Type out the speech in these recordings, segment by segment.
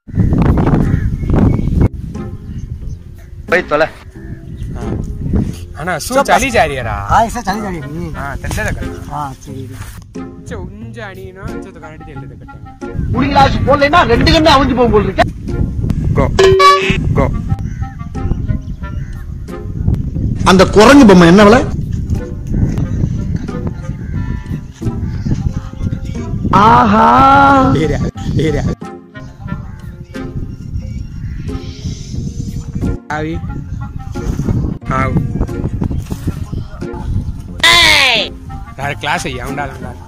போய் தொலை ಅಣ್ಣ ಸೂ ಚಳಿ ಜಾರಿಯರ ಆ ಹೆಸರು ಚಳಿ ಚಳಿ ರೀ ಹಾ ತೆಲ್ಲದ ಕಟ್ಟ ಹಾ ಸರಿ ರೀ ಚೆ ಉಂಜ ಅಣಿನೋ ಚೊತ್ತು ಕನ್ನಡಿ ತೆಲ್ಲದ ಕಟ್ಟ குடிங்களாச்சு போடலைன்னா ரெண்டு கண்ணு அவிஞ்சு போகும் போல் இருக்கு ಗೋ ಗೋ அந்த குரங்கு பொம்மை என்ன விலை ஆஹா ಏರಿಯಾ ಏರಿಯಾ ಆವಿ ಹಾವು దాని క్లాస్ అయ్యా ఉండాలి ఉండాలి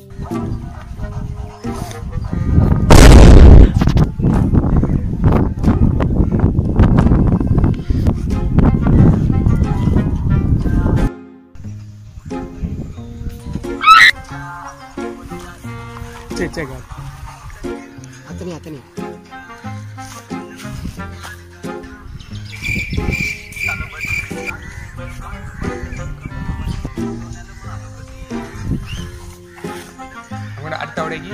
చెక్ చెక్ ಅತನಿ ಅತನಿ അങ്ങോട്ട് അടുത്ത അവിടേക്ക്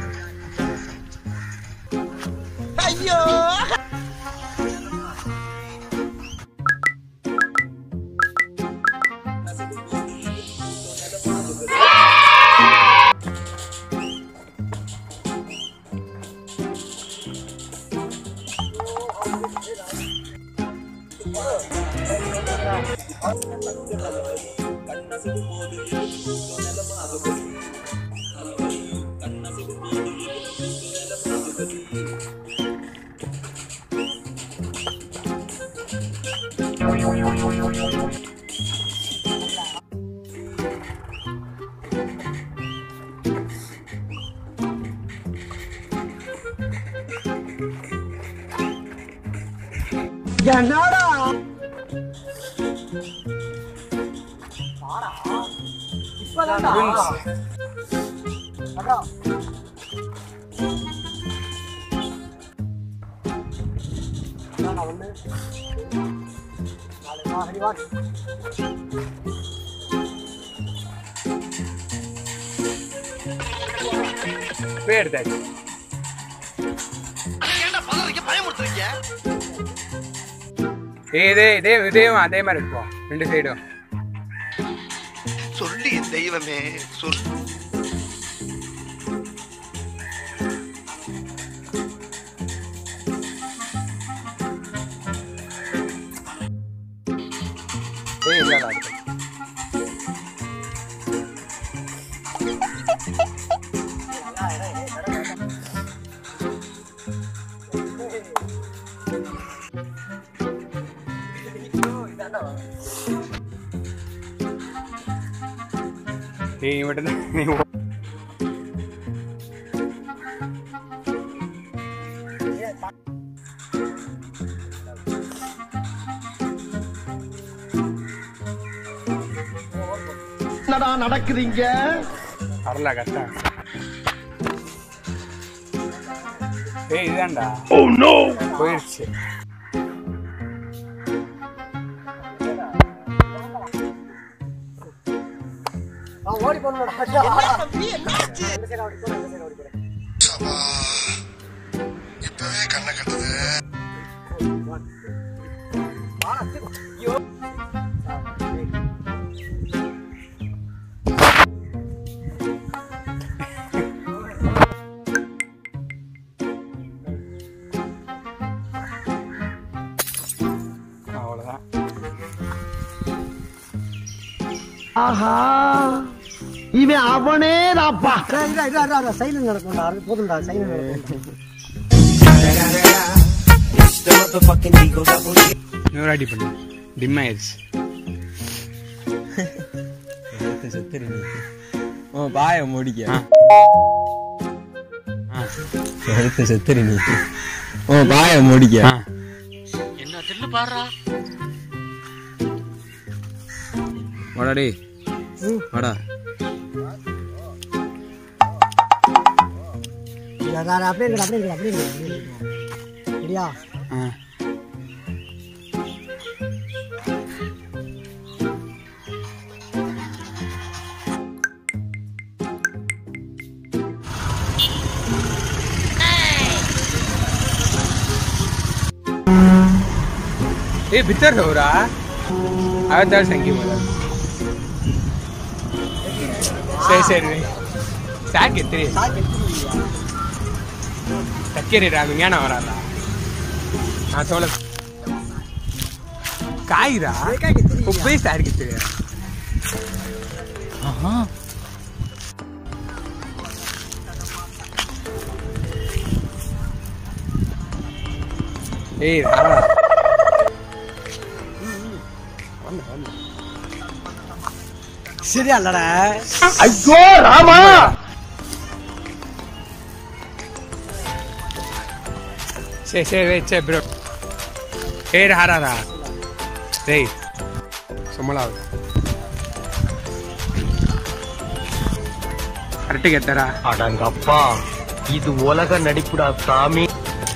போய் எடுத்தாச்சு ஏய், இதே இதே இதையும் அதே மாதிரி இருக்கும் ரெண்டு சைடும் சொல்லி தெய்வமே சொல் ஏய் இல்லடா இருக்கு ஏய் இவட்ட நீ ஓ- என்னடா நடக்குதுங்க வரல கஷ்டம் ஏய் இதான்டா போயிடுச்சு ஓடி போனோட இப்பவே கண்ணை கட்டுது அவ்வளோதான் ஆஹா இவன் அவனே தாப்பா சைலண்ட் நடக்கும்டா அது போதும்டா சைலண்ட் நடக்கும் இன்னொரு அடி பண்ணு டிம் ஆயிடுச்சு உன் பாய முடிக்க ஆ. ஆ. எடுத்து செத்துரு நீ உன் பாய முடிக்க ஆ வாடா டேய் வாடா அப்படியே இருக்கு அப்படியே இருக்கு அப்படியே இருக்கு சரியா ஆ ए भीतर हो रहा आवे तर संगी बोला सही सही ಸಾಕ್ ಎತ್ರಿ ತಕ್ಕೇರಿ ರಾಮ ಜ್ಞಾನ ಅವರಲ್ಲ ಹಾ ತೋಳ ಕಾಯಿರಾ ಒಬ್ಬೇ ಸಾರಿಗಿತ್ತೀರಿ ಏಯ್ ರಾ சரியா இல்லடா ஐயோ ராமா சரி சரி வெயிட் சரி ப்ரோ ஏய் ஹாராதா டேய் சும்மலாவது கரெக்டுக்கு எத்தரா அடங்கப்பா இது உலக நடிப்புடா சாமி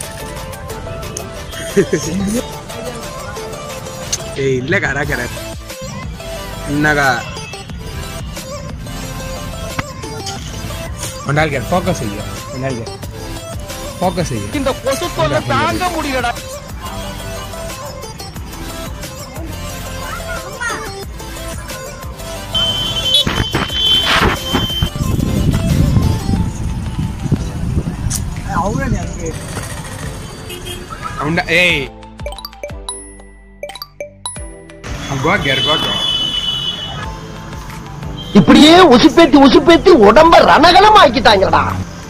ஏய் இல்ல கரா கர என்னகா ஒன்றால் ஃபோக்கஸ் செய்ய ஒன்றால் ஃபோக்கஸ் செய்ய இந்த கொசு தொல்லை தாங்க முடியலடா அவங்க எனக்கு உண்டா ஏய் கோகர் கோகர் இப்படியே உசுப்பேத்தி உசுப்பேத்தி உடம்ப ரணகலம் ஆக்கிட்டாங்கடா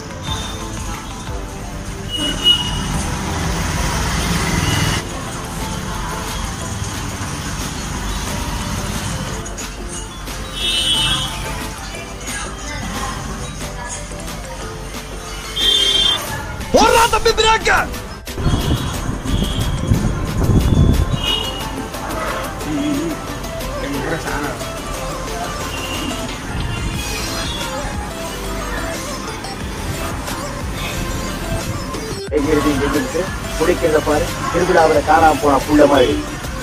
போடுறா தம்பி பிரேக்க எகிருதி எகிருக்கு குடிக்கிறத பாரு திருவிழாவில் காணாம போன புள்ள மாதிரி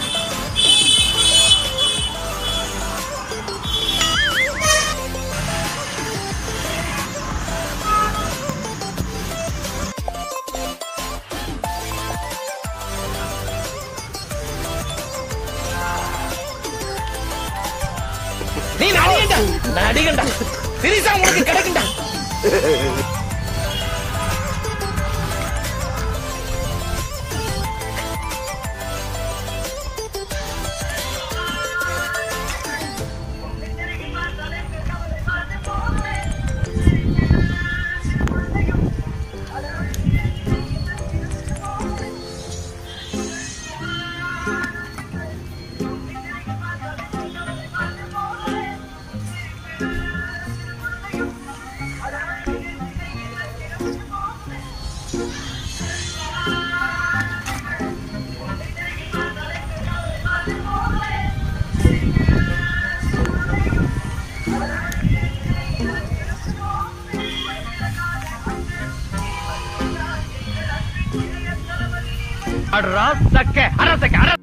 நீ நடிகண்டா நடிகண்டா சிரிசா உனக்கு கிடைக்குண்டா அடரா சக்க அரசக்க அரச